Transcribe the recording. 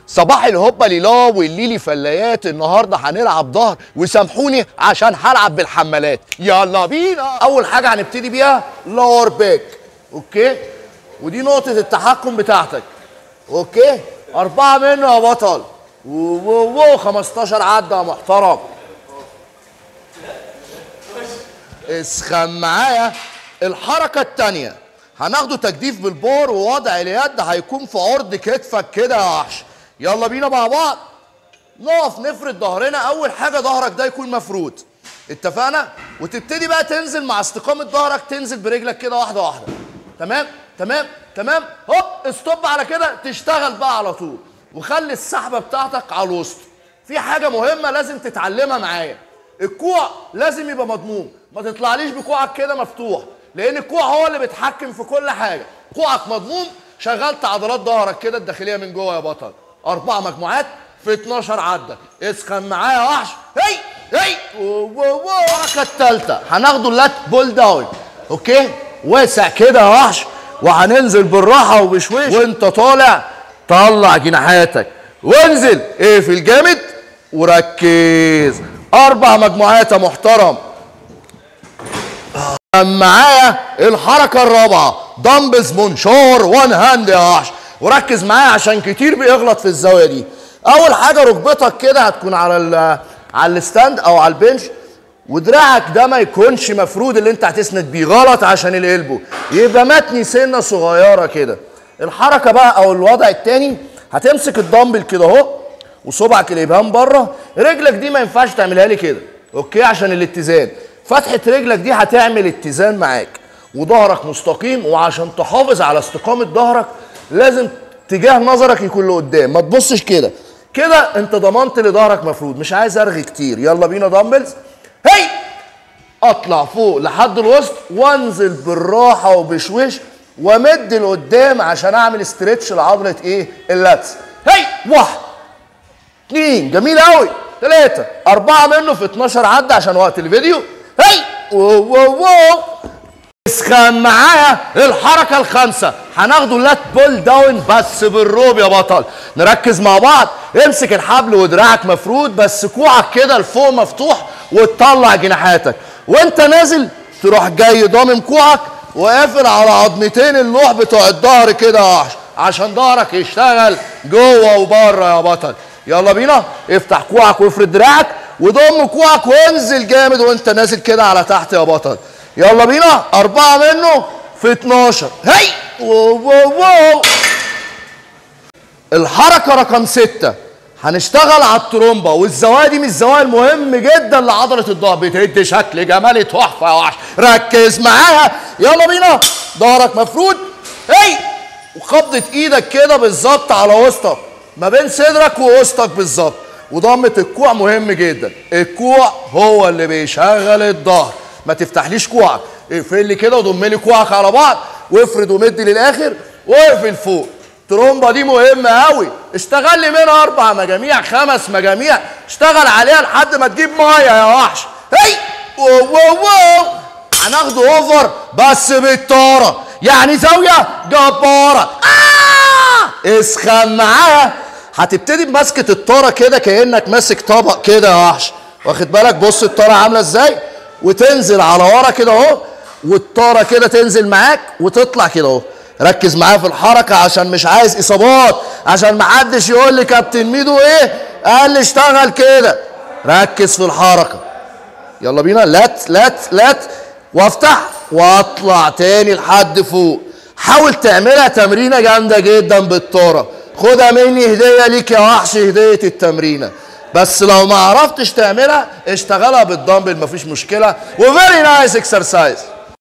صباح الهوبا ليلا والليلي فلايات النهارده هنلعب ظهر وسامحوني عشان هلعب بالحمالات يلا بينا اول حاجه هنبتدي بيها لور باك اوكي ودي نقطه التحكم بتاعتك اوكي اربعه منه يا بطل وو وو 15 عدى يا محترم اسخن معايا الحركه التانيه هناخده تجديف بالبار ووضع اليد هيكون في عرض كتفك كده يا وحش يلا بينا مع بعض نقف نفرد ظهرنا اول حاجه ظهرك ده يكون مفرود اتفقنا وتبتدي بقى تنزل مع استقامه ظهرك تنزل برجلك كده واحده واحده تمام تمام تمام هوب استوب على كده تشتغل بقى على طول وخلي السحبه بتاعتك على الوسط في حاجه مهمه لازم تتعلمها معايا الكوع لازم يبقى مضموم ما تطلعليش بكوعك كده مفتوح لان الكوع هو اللي بيتحكم في كل حاجه كوعك مضموم شغلت عضلات ظهرك كده الداخليه من جوه يا بطل اربع مجموعات في 12 عده اسخن معايا يا وحش هي هي الحركه الثالثه هناخده اللات بول داون اوكي واسع كده يا وحش وهننزل بالراحه وبشويش وانت طالع طلع جناحاتك وانزل اقفل جامد وركز اربع مجموعات يا محترم معايا الحركه الرابعه دمبلز منشار وان هاند يا وحش وركز معايا عشان كتير بيغلط في الزاويه دي اول حاجه ركبتك كده هتكون على ال على الستاند او على البنش ودراعك ده ما يكونش مفرود اللي انت هتسند بيه غلط عشان القلبه يبقى متني سنه صغيره كده الحركه بقى او الوضع التاني هتمسك الدمبل كده اهو وصبعك الابهام بره رجلك دي ما ينفعش تعملها لي كده اوكي عشان الاتزان فتحه رجلك دي هتعمل اتزان معاك وظهرك مستقيم وعشان تحافظ على استقامه ظهرك لازم اتجاه نظرك يكون لقدام ما تبصش كده كده انت ضمنت لي ظهرك مفروض مش عايز ارغي كتير يلا بينا دمبلز هي اطلع فوق لحد الوسط وانزل بالراحه وبشويش وامد لقدام عشان اعمل استرتش لعضله ايه اللاتس هي واحد اثنين جميل قوي ثلاثة أربعة منه في 12 عدى عشان وقت الفيديو هي واو واو واو اسخن معايا الحركة الخامسة هناخده لات بول داون بس بالروب يا بطل نركز مع بعض امسك الحبل ودراعك مفرود بس كوعك كده لفوق مفتوح وتطلع جناحاتك وانت نازل تروح جاي ضامم كوعك وقافل على عظمتين اللوح بتوع الظهر كده يا وحش عشان ظهرك يشتغل جوه وبره يا بطل يلا بينا افتح كوعك وافرد دراعك وضم كوعك وانزل جامد وانت نازل كده على تحت يا بطل يلا بينا أربعة منه في 12 هي واو واو واو الحركة رقم ستة هنشتغل على الترومبة والزوايا دي من الزوايا المهم جدا لعضلة الظهر بتدي شكل جمالي تحفة يا وحش ركز معاها يلا بينا ظهرك مفرود هي وقبضة ايدك كده بالظبط على وسطك ما بين صدرك ووسطك بالظبط وضمة الكوع مهم جدا الكوع هو اللي بيشغل الظهر ما تفتحليش كوعك اقفل لي كده وضم لي كوعك على بعض وافرد ومد للاخر واقفل فوق الترومبه دي مهمه قوي اشتغل لي منها اربع مجاميع خمس مجاميع اشتغل عليها لحد ما تجيب ميه يا وحش هي واو واو واو هناخده اوفر بس بالطاره يعني زاويه جباره آه اسخن معاها هتبتدي بمسكه الطاره كده كانك ماسك طبق كده يا وحش واخد بالك بص الطاره عامله ازاي وتنزل على ورا كده اهو والطاره كده تنزل معاك وتطلع كده اهو ركز معايا في الحركه عشان مش عايز اصابات عشان ما حدش يقول لي كابتن ميدو ايه قال لي اشتغل كده ركز في الحركه يلا بينا لات لات لات وافتح واطلع تاني لحد فوق حاول تعملها تمرينه جامده جدا بالطاره خدها مني هديه ليك يا وحش هديه التمرينه بس لو ما عرفتش تعملها اشتغلها بالدمبل مفيش مشكله وفيري نايس اكسرسايز